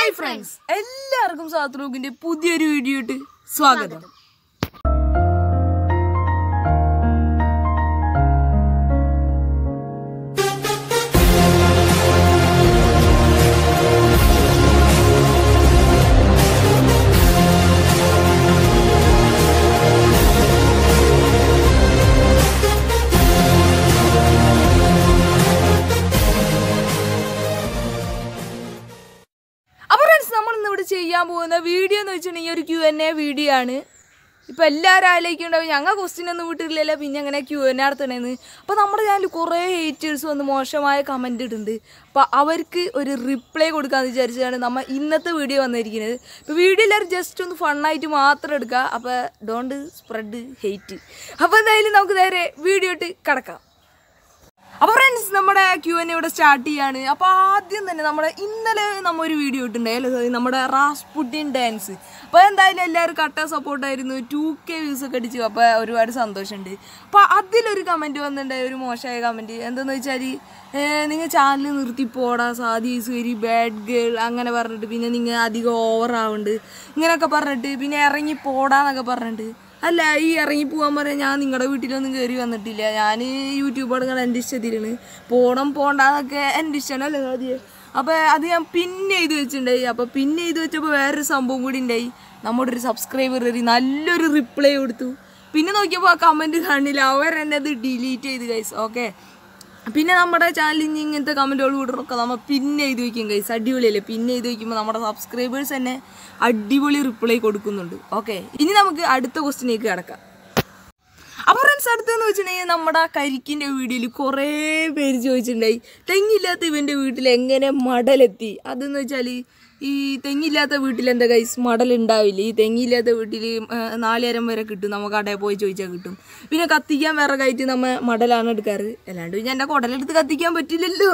hi friends എല്ലാവർക്കും സാത്രോഗിന്റെ പുതിയൊരു video ഇട്ട് സ്വാഗതം അപ്പോൾ ഫ്രണ്ട്സ് നമ്മൾ ഇന്ന് ഇവിടെ ചെയ്യാൻ പോകുന്ന വീഡിയോ എന്ന് വെച്ചിട്ടുണ്ടെങ്കിൽ ഒരു ക്യു എൻ എ വീഡിയോ ആണ് ഇപ്പം എല്ലാവരും ആലോചിക്കുന്നുണ്ടാവും ഞങ്ങൾ ക്വസ്റ്റ്യൻ ഒന്നും വിട്ടിട്ടില്ലല്ലോ പിന്നെ അങ്ങനെ ക്യു എൻ നടത്തണേന്ന് അപ്പോൾ നമ്മുടെ ചാനലിൽ കുറേ ഹേറ്റേഴ്സ് വന്ന് മോശമായ കമൻറ്റ് ഇടുന്നുണ്ട് അപ്പോൾ അവർക്ക് ഒരു റിപ്ലൈ കൊടുക്കാമെന്ന് വിചാരിച്ചാണ് നമ്മൾ ഇന്നത്തെ വീഡിയോ വന്നിരിക്കുന്നത് ഇപ്പോൾ വീഡിയോ എല്ലാവരും ജസ്റ്റ് ഒന്ന് ഫണ്ണായിട്ട് മാത്രം എടുക്കുക അപ്പോൾ ഡോണ്ട് സ്പ്രെഡ് ഹെയ്റ്റ് അപ്പോൾ എന്തായാലും നമുക്ക് നേരെ വീഡിയോ ഇട്ട് കിടക്കാം അപ്പോൾ ഫ്രണ്ട്സ് നമ്മുടെ ക്യു എൻ ഇവിടെ സ്റ്റാർട്ട് ചെയ്യാണ് അപ്പോൾ ആദ്യം തന്നെ നമ്മുടെ ഇന്നലെ നമ്മ ഒരു വീഡിയോ ഇട്ടുണ്ടായല്ലോ sorry, നമ്മുടെ റാസ്പുട്ടിൻ ഡാൻസ് അപ്പോൾ എന്തായാലും എല്ലാവരും കട്ട സപ്പോർട്ടായിരുന്നു ടു കെ വ്യൂസ് ഒക്കെ അടിച്ചു അപ്പോൾ ഒരുപാട് സന്തോഷമുണ്ട് അപ്പോൾ അതിലൊരു കമൻറ്റ് വന്നിട്ടുണ്ടായി ഒരു മോശമായ കമൻറ്റ് എന്താണെന്ന് വെച്ചാൽ നിങ്ങൾ ചാനൽ നിർത്തി പോടാ Saadi is very bad girl അങ്ങനെ പറഞ്ഞിട്ട് പിന്നെ നിങ്ങൾ അധികം ഓവർ ആവുന്നുണ്ട് ഇങ്ങനെയൊക്കെ പറഞ്ഞിട്ട് പിന്നെ ഇറങ്ങി പോടാന്നൊക്കെ പറഞ്ഞിട്ട് അല്ല ഈ ഇറങ്ങി പോകാൻ പറയാൻ ഞാൻ നിങ്ങളുടെ വീട്ടിലൊന്നും കയറി വന്നിട്ടില്ല ഞാൻ യൂട്യൂബ് എടുക്കണം എൻ്റെ ഇഷ്ടത്തിലാണ് പോണം പോണ്ടാന്നൊക്കെ എൻ്റെ ഇഷ്ടമാണ് അല്ലേ ആദ്യം അപ്പോൾ അത് ഞാൻ പിന്നെ എഴുതി വെച്ചിട്ടുണ്ടായി അപ്പോൾ പിന്നെ എഴുതി വെച്ചപ്പോൾ വേറൊരു സംഭവം കൂടി ഉണ്ടായി നമ്മുടെ ഒരു സബ്സ്ക്രൈബർ ഒരു നല്ലൊരു റിപ്ലൈ കൊടുത്തു പിന്നെ നോക്കിയപ്പോൾ ആ കമൻറ്റ് കാണില്ല അവരെന്നെ അത് ഡിലീറ്റ് ചെയ്ത് ഗൈസ് ഓക്കെ പിന്നെ നമ്മുടെ ചാനലിൽ ഇനി ഇങ്ങനത്തെ കമൻറ്റുകൾ വിടണമൊക്കെ നമ്മൾ പിന്നെ എഴുതി വയ്ക്കും ഗൈസ് അടിപൊളിയല്ലേ പിന്നെ എഴുതി വയ്ക്കുമ്പോൾ നമ്മുടെ സബ്സ്ക്രൈബേഴ്സ് തന്നെ അടിപൊളി റിപ്ലൈ കൊടുക്കുന്നുണ്ട് ഓക്കെ ഇനി നമുക്ക് അടുത്ത ക്വസ്റ്റിനേക്ക് കിടക്കാം അപ്പോൾ ഫ്രണ്ട്സ് അടുത്തെന്ന് വെച്ചിട്ടുണ്ടെങ്കിൽ നമ്മുടെ കരിക്കിൻ്റെ വീഡിയോയിൽ കുറേ പേര് ചോദിച്ചിട്ടുണ്ടായി തെങ്ങില്ലാത്ത ഇവൻ്റെ വീട്ടിൽ എങ്ങനെ മടലെത്തി അതെന്ന് വെച്ചാൽ ഈ തെങ്ങില്ലാത്ത വീട്ടിൽ എന്താ കൈസ് മടൽ ഉണ്ടാവില്ല ഈ തെങ്ങില്ലാത്ത വീട്ടിൽ നാലേരം വരെ കിട്ടും നമുക്ക് കടയിൽ പോയി ചോദിച്ചാൽ കിട്ടും പിന്നെ കത്തിക്കാൻ വേറെ കയറ്റി നമ്മ മടലാണ് എടുക്കാറ് അല്ലാണ്ട് പിന്നെ എൻ്റെ കുടലെടുത്ത് കത്തിക്കാൻ പറ്റില്ലല്ലോ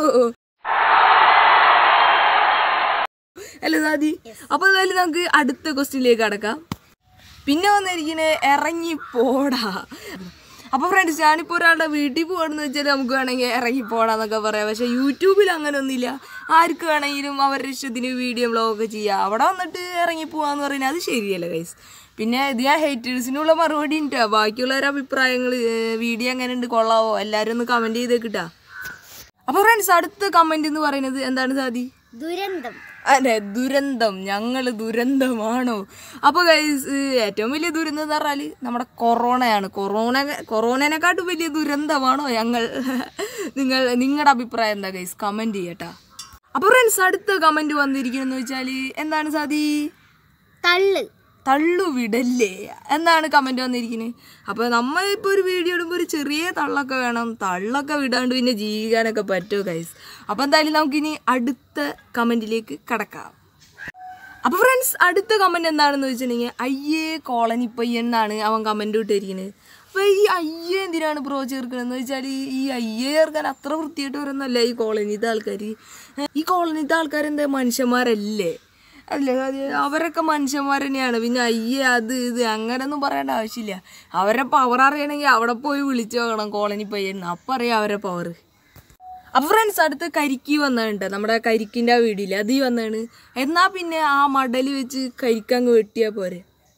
അല്ലേ സാദി അപ്പോൾ എന്തായാലും നമുക്ക് അടുത്ത ക്വസ്റ്റ്യനിലേക്ക് കടക്കാം പിന്നെ വന്നിരിക്കുന്നത് ഇറങ്ങി പോടാ അപ്പോൾ ഫ്രണ്ട്സ് ഞാനിപ്പോൾ ഒരാളുടെ വീട്ടിൽ പോകണമെന്ന് വെച്ചാൽ നമുക്ക് വേണമെങ്കിൽ ഇറങ്ങി പോടാന്നൊക്കെ പറയാം പക്ഷേ യൂട്യൂബിൽ അങ്ങനെ ഒന്നുമില്ല ആർക്ക് വേണമെങ്കിലും അവരുടെ ഇഷ്ടത്തിന് വീഡിയോ വ്ളോഗൊക്കെ ചെയ്യാം അവിടെ വന്നിട്ട് ഇറങ്ങി പോകാന്ന് പറയുന്നത് അത് ശരിയല്ല ഗൈസ് പിന്നെ ഇത് ഞാൻ ഹേറ്റേഴ്സിനുള്ള മറുപടി ഉണ്ട് ബാക്കിയുള്ളവരുടെ അഭിപ്രായങ്ങൾ വീഡിയോ എങ്ങനെ ഉണ്ട് കൊള്ളാവോ എല്ലാവരും ഒന്ന് കമൻറ്റ് ചെയ്തേക്കിട്ടാ അപ്പോൾ ഫ്രണ്ട്സ് അടുത്ത കമൻറ്റ് എന്ന് പറയുന്നത് എന്താണ് സാദി ദുരന്തം അതെ ദുരന്തം ഞങ്ങൾ ദുരന്തമാണോ അപ്പോൾ ഗൈസ് ഏറ്റവും വലിയ ദുരന്തം എന്ന് പറഞ്ഞാൽ നമ്മുടെ കൊറോണയാണ് കൊറോണ കൊറോണനെക്കാട്ടും വലിയ ദുരന്തമാണോ ഞങ്ങൾ നിങ്ങൾ നിങ്ങളുടെ അഭിപ്രായം എന്താ ഗൈസ് കമൻറ്റ് ചെയ്യട്ടാ അപ്പോൾ ഫ്രണ്ട്സ് അടുത്ത കമൻറ്റ് വന്നിരിക്കുന്നതെന്ന് വെച്ചാൽ എന്താണ് സാദി തള്ള് തള്ളു വിടല്ലേ എന്നാണ് കമൻറ്റ് വന്നിരിക്കുന്നത് അപ്പോൾ നമ്മൾ ഇപ്പോൾ ഒരു വീഡിയോ ഇടുമ്പോൾ ഒരു ചെറിയ തള്ളൊക്കെ വേണം തള്ളൊക്കെ വിടാണ്ട് പിന്നെ ജീവിക്കാനൊക്കെ പറ്റുമോ ഗൈസ് അപ്പോൾ എന്തായാലും നമുക്കിനി അടുത്ത കമൻറ്റിലേക്ക് കടക്കാം അപ്പോൾ ഫ്രണ്ട്സ് അടുത്ത കമൻറ്റ് എന്താണെന്ന് വെച്ചിട്ടുണ്ടെങ്കിൽ അയ്യേ കോളനി പയ്യൻ എന്നാണ് അവൻ കമൻറ്റ് ഇട്ടിരിക്കുന്നത് അപ്പോൾ ഈ അയ്യേ എന്തിനാണ് ബ്രോ ചേർക്കണമെന്ന് വെച്ചാൽ ഈ അയ്യേ ചേർക്കാൻ അത്ര വൃത്തിയായിട്ട് വരുന്നല്ല ഈ കോളനിത്തെ ആൾക്കാർ ഈ കോളനിത്തെ ആൾക്കാർ എന്താ മനുഷ്യന്മാരല്ലേ അല്ലേ അത് അവരൊക്കെ മനുഷ്യന്മാർ തന്നെയാണ് പിന്നെ അയ്യേ അത് ഇത് അങ്ങനെയൊന്നും പറയേണ്ട ആവശ്യമില്ല അവരുടെ പവർ അറിയണമെങ്കിൽ അവിടെ പോയി വിളിച്ചു നോക്കണം കോളനി പയ്യൻ അപ്പം അറിയാം അവരുടെ പവർ അപ്പോൾ ഫ്രണ്ട്സ് അടുത്ത് കരിക്ക് വന്നിട്ടുണ്ട് നമ്മുടെ കരിക്കിൻ്റെ ആ വീടില്ല അത് ഈ വന്നതാണ് എന്നാൽ പിന്നെ ആ മടൽ വെച്ച് കരിക്കങ്ങ് വെട്ടിയാൽ പോരെ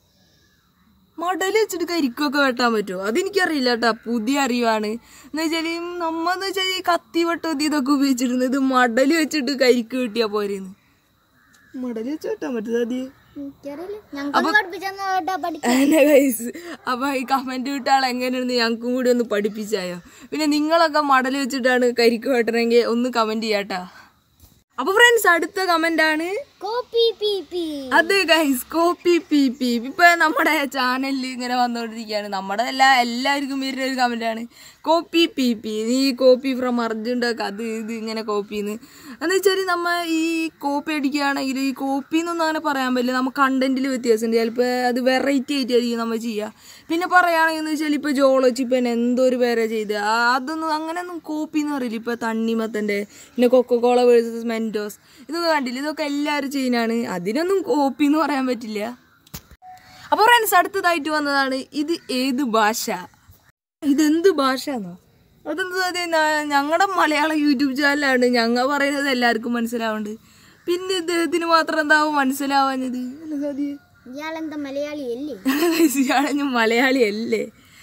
മടൽ വെച്ചിട്ട് കരിക്കൊക്കെ വെട്ടാൻ പറ്റുമോ അതെനിക്കറിയില്ല കേട്ടോ പുതിയ അറിവാണ് എന്ന് വെച്ചാൽ നമ്മന്ന് വെച്ചാൽ ഈ കത്തി വെട്ടത്തി ഇതൊക്കെ ഉപയോഗിച്ചിരുന്നത് ഇത് മടൽ വെച്ചിട്ട് കരിക്ക് വെട്ടിയാൽ പോരെന്ന് മടൽ വെച്ച് വെട്ടാൻ പറ്റും അതി എനിക്കറിയില്ല ഞങ്ങൾക്ക് പഠിപ്പിച്ചെന്ന് കേട്ടാ പഠി എന്നെ ഗൈസ് അപ്പോൾ ഈ കമൻറ്റ് വിട്ട ആൾ എങ്ങനെയാണെന്ന് ഞങ്ങൾക്കും കൂടി ഒന്ന് പഠിപ്പിച്ചായോ പിന്നെ നിങ്ങളൊക്കെ മടൽ വെച്ചിട്ടാണ് കരിക്ക് വെട്ടണമെങ്കിൽ ഒന്ന് കമൻറ്റ് ചെയ്യാട്ടാ അപ്പോൾ ഫ്രണ്ട്സ് അടുത്ത കമൻ്റ് ആണ് കോപ്പി പി പി അതെ ഗൈസ് കോപ്പി പി പി ഇപ്പൊ നമ്മുടെ ചാനലിൽ ഇങ്ങനെ വന്നുകൊണ്ടിരിക്കുകയാണ് നമ്മുടെ എല്ലാ എല്ലാവർക്കും വരുന്ന ഒരു കമന്റ് ആണ് കോപ്പി പി പി നീ കോപ്പി ഫ്രം അർജുൻ്റെയൊക്കെ അത് ഇത് ഇങ്ങനെ കോപ്പിന്ന് എന്ന് വെച്ചാൽ നമ്മ ഈ കോപ്പി അടിക്കുകയാണെങ്കിൽ ഈ കോപ്പി എന്നൊന്നും അങ്ങനെ പറയാൻ പറ്റില്ല നമ്മൾ കണ്ടന്റിൽ വ്യത്യാസമുണ്ട് ചിലപ്പോൾ അത് വെറൈറ്റി ആയിട്ടായിരിക്കും നമ്മൾ ചെയ്യുക പിന്നെ പറയുകയാണെങ്കിൽ എന്ന് വെച്ചാൽ ഇപ്പോൾ ജോളജിപ്പൻ എന്തോ ഒരു പേരെ ചെയ്ത് ആ, അതൊന്നും അങ്ങനെയൊന്നും കോപ്പി എന്ന് പറയില്ല ഇപ്പോൾ തണ്ണിമത്തൻ്റെ പിന്നെ കൊക്കക്കോള വേഴ്സസ് മെൻറ്റോസ് ഇതൊക്കെ കണ്ടില്ല ഇതൊക്കെ എല്ലാവരും ചെയ്യുന്നതാണ് അതിനൊന്നും കോപ്പി എന്ന് പറയാൻ പറ്റില്ല അപ്പോൾ ഫ്രണ്ട്സ് അടുത്തതായിട്ട് വന്നതാണ് ഇത് ഏത് ഭാഷ ഇതെന്ത് ഭാഷ എന്നോ അതെന്താ ഞങ്ങളുടെ മലയാളം യൂട്യൂബ് ചാനലാണ് ഞങ്ങൾ പറയുന്നത് എല്ലാവർക്കും മനസ്സിലാവുന്നുണ്ട് പിന്നെ ഇദ്ദേഹത്തിന് മാത്രം എന്താവും മനസ്സിലാവാഞ്ഞത് അല്ല സാധിയെ ഇയാളെന്താ മലയാളി അല്ലേ ഇയാളഞ്ഞു മലയാളി അല്ലേ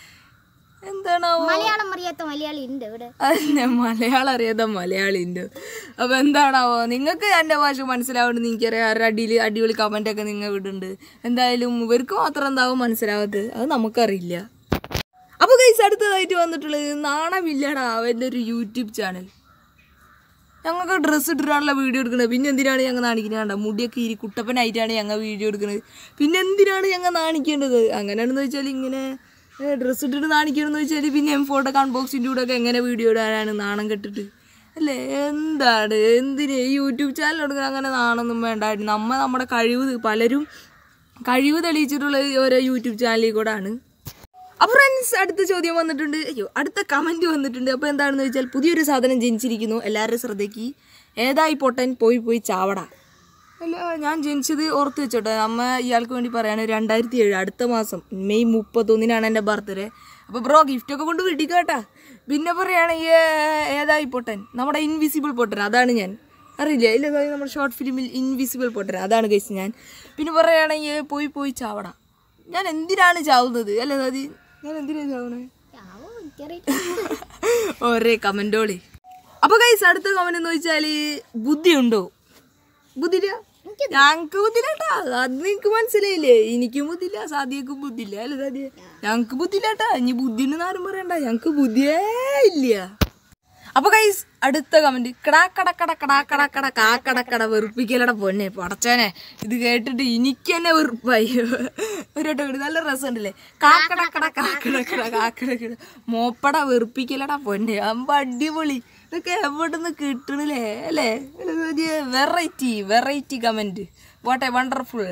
എന്താണാവോ മലയാളം അറിയാത്ത മലയാളി ഉണ്ട് ഇവിടെ അതന്നെ മലയാളം അറിയാത്ത മലയാളി ഉണ്ട് അപ്പൊ എന്താണാവോ നിങ്ങൾക്ക് എൻ്റെ ഭാഷ മനസ്സിലാവുന്നുണ്ട് എനിക്കറിയാം ആരുടെ അടിയിൽ അടിപൊളി കമന്റ് ഒക്കെ നിങ്ങൾ വിടുന്നുണ്ട് എന്തായാലും ഇവർക്ക് മാത്രം എന്താവും മനസ്സിലാവാത്തത് അത് നമുക്കറിയില്ല അപ്പൊ കൈസ് അടുത്തതായിട്ട് വന്നിട്ടുള്ളത് നാണമില്ലടാ അവൻ്റെ ഒരു യൂട്യൂബ് ചാനൽ ഞങ്ങൾക്ക് ഡ്രസ്സ് ഇട്ടിട്ടാണല്ലോ വീഡിയോ എടുക്കുന്നത് പിന്നെ എന്തിനാണ് ഞങ്ങൾ നാണിക്കുന്നത് മുടിയൊക്കെ ഇരി കുട്ടപ്പനായിട്ടാണ് ഞങ്ങൾ വീഡിയോ എടുക്കുന്നത് പിന്നെ എന്തിനാണ് ഞങ്ങൾ നാണിക്കേണ്ടത് അങ്ങനെയാണെന്ന് വെച്ചാൽ ഇങ്ങനെ ഡ്രസ്സ് ഇട്ടിട്ട് നാണിക്കണമെന്ന് വെച്ചാൽ പിന്നെ എം ഫോട്ടോ കൺബോക്സിൻ്റെ കൂടെ ഒക്കെ എങ്ങനെ വീഡിയോ ഇടാനാണ് നാണം കെട്ടിട്ട് അല്ലേ എന്താണ് എന്തിന് ഈ യൂട്യൂബ് ചാനൽ എടുക്കുന്ന അങ്ങനെ നാണൊന്നും വേണ്ട നമ്മ നമ്മുടെ കഴിവ് പലരും കഴിവ് തെളിയിച്ചിട്ടുള്ള ഓരോ യൂട്യൂബ് ചാനലിൽ കൂടെ ആണ് അപ്പോൾ ഫ്രണ്ട്സ് അടുത്ത ചോദ്യം വന്നിട്ടുണ്ട് അയ്യോ അടുത്ത കമൻറ്റ് വന്നിട്ടുണ്ട് അപ്പോൾ എന്താണെന്ന് വെച്ചാൽ പുതിയൊരു സാധനം ജനിച്ചിരിക്കുന്നു എല്ലാവരുടെ ശ്രദ്ധയ്ക്ക് ഏതായി പൊട്ടൻ പോയി പോയി ചാവട അല്ല ഞാൻ ജനിച്ചത് ഓർത്ത് വെച്ചോട്ടെ അമ്മ ഇയാൾക്ക് വേണ്ടി പറയാണ് രണ്ടായിരത്തി ഏഴ് അടുത്ത മാസം മെയ് മുപ്പത്തൊന്നിനാണ് എൻ്റെ ബർത്ത്ഡേ അപ്പോൾ ബ്രോ ഗിഫ്റ്റൊക്കെ കൊണ്ട് വിടിക്കാട്ടാ പിന്നെ പറയുകയാണെങ്കിൽ ഏതായി പൊട്ടൻ നമ്മുടെ ഇൻവിസിബിൾ പൊട്ടൻ അതാണ് ഞാൻ അറിയില്ല ഇല്ല അതായത് നമ്മുടെ ഷോർട്ട് ഫിലിമിൽ ഇൻവിസിബിൾ പൊട്ടൻ അതാണ് കഴിച്ച് ഞാൻ പിന്നെ പറയുകയാണെങ്കിൽ പോയി പോയി ചാവട ഞാൻ എന്തിനാണ് ചാവുന്നത് അല്ല അതായത് ഞാൻ എന്തിനാണ് ചാവുന്നത് ചാവോ എനിക്കറിയില്ല ഒരേ കമൻറ്റോളി അപ്പോൾ കൈസ് അടുത്ത കമന്റ് എന്ന് വെച്ചാൽ ബുദ്ധിയുണ്ടോ ബുദ്ധിയില്ല ഞങ്ങക്ക് ബുദ്ധിയില്ലാട്ടാ അത് നിനക്ക് മനസ്സിലായില്ലേ എനിക്കും ബുദ്ധിയില്ല സാധ്യക്കും ബുദ്ധിയില്ല അല്ലേ സാധ്യ ഞങ്ങക്ക് ബുദ്ധിയില്ലാട്ടാ ഇനി ബുദ്ധിന്ന് ആരും പറയണ്ട ഞങ്ങക്ക് ബുദ്ധിയേ ഇല്ല അപ്പൊ കൈസ് അടുത്ത കമന്റ് കടാക്കടക്കട കടാക്കടക്കട കാക്കടക്കട വെറുപ്പിക്കലട പൊന്നെ പടച്ചോനെ ഇത് കേട്ടിട്ട് എനിക്ക് തന്നെ വെറുപ്പായി ഒരു വട്ടം കൂടി നല്ല രസമുണ്ടല്ലേ കാക്കടക്കട കാക്കടക്കട കാക്കടക്കട മോപ്പട വെറുപ്പിക്കലട പൊന്നെ അമ്പ അടിപൊളി ഇതൊക്കെ എവിടുന്ന് കിട്ടണില്ലേ അല്ലേ variety variety comment what a wonderful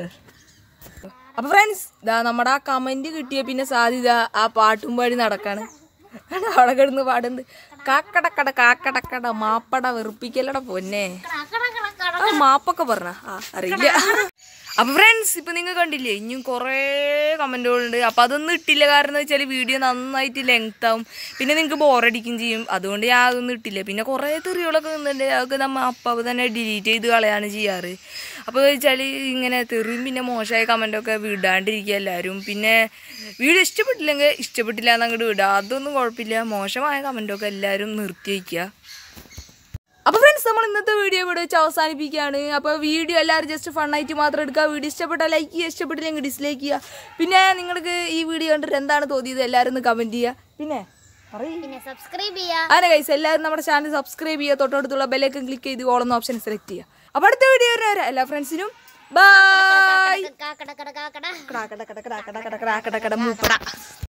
അപ്പൊ ഫ്രണ്ട്സ് ഇതാ നമ്മുടെ ആ കമന്റ് കിട്ടിയ പിന്നെ സാധ്യത ആ പാട്ടും പാടി നടക്കാണ് അവിടെ കിടന്ന് പാടുന്നത് കാക്കടക്കട കാക്കടക്കട മാപ്പട വെറുപ്പിക്കലട പൊന്നെ ആ മാപ്പൊക്കെ പറഞ്ഞ ആ അറിയില്ല അപ്പൊ ഫ്രണ്ട്സ് ഇപ്പൊ നിങ്ങൾ കണ്ടില്ലേ ഇനിയും കുറേ കമന്റുകളുണ്ട് അപ്പൊ അതൊന്നും ഇട്ടില്ല കാരണം വെച്ചാൽ വീഡിയോ നന്നായിട്ട് ലെങ്ത് ആവും പിന്നെ നിങ്ങൾക്ക് ബോറടിക്കും ചെയ്യും അതുകൊണ്ട് ഞാൻ അതൊന്നും ഇട്ടില്ല പിന്നെ കുറേ തെറികളൊക്കെ നിന്നുണ്ട് അതൊക്കെ നമ്മ അപ്പം തന്നെ ഡിലീറ്റ് ചെയ്ത് കളയാണ് ചെയ്യാറ് അപ്പോൾ വെച്ചാൽ ഇങ്ങനെ തെറിയും പിന്നെ മോശമായ കമൻ്റൊക്കെ വിടാണ്ടിരിക്കുക എല്ലാവരും പിന്നെ വീഡിയോ ഇഷ്ടപ്പെട്ടില്ലെങ്കിൽ ഇഷ്ടപ്പെട്ടില്ല എന്നങ്ങോട്ട് വിടുക അതൊന്നും കുഴപ്പമില്ല മോശമായ കമൻ്റൊക്കെ എല്ലാവരും നിർത്തി വയ്ക്കുക അപ്പോൾ ഫ്രണ്ട്സ് നമ്മൾ ഇന്നത്തെ വീഡിയോ ഇവിടെ വെച്ച് അവസാനിപ്പിക്കുകയാണ് അപ്പോൾ വീഡിയോ എല്ലാവരും ജസ്റ്റ് ഫണ്ണായിട്ട് മാത്രം എടുക്കുക വീഡിയോ ഇഷ്ടപ്പെട്ടാൽ ലൈക്ക് ചെയ്യുക ഇഷ്ടപ്പെട്ടില്ലെങ്കിൽ ഡിസ്ലൈക്ക് ചെയ്യുക പിന്നെ നിങ്ങൾക്ക് ഈ വീഡിയോ കണ്ടിട്ട് എന്താണ് തോന്നിയത് എല്ലാവരും ഒന്ന് കമൻറ്റ് ചെയ്യുക പിന്നെ പറയ് പിന്നെ സബ്സ്ക്രൈബ് ചെയ്യാ അങ്ങനെ കൈസ് എല്ലാവരും നമ്മുടെ ചാനൽ സബ്സ്ക്രൈബ് ചെയ്യുക തൊട്ടടുത്തുള്ള ബെല്ലൈക്കൻ ക്ലിക്ക് ചെയ്ത് ഓളെന്ന ഓപ്ഷൻ സെലക്ട് ചെയ്യുക അപ്പോൾ അടുത്ത വീഡിയോ വരെ എല്ലാ ഫ്രണ്ട്സിനും ബൈ കാക്കട കട കാക്കട കട കട കട കട കട കട കട മൂപ്പട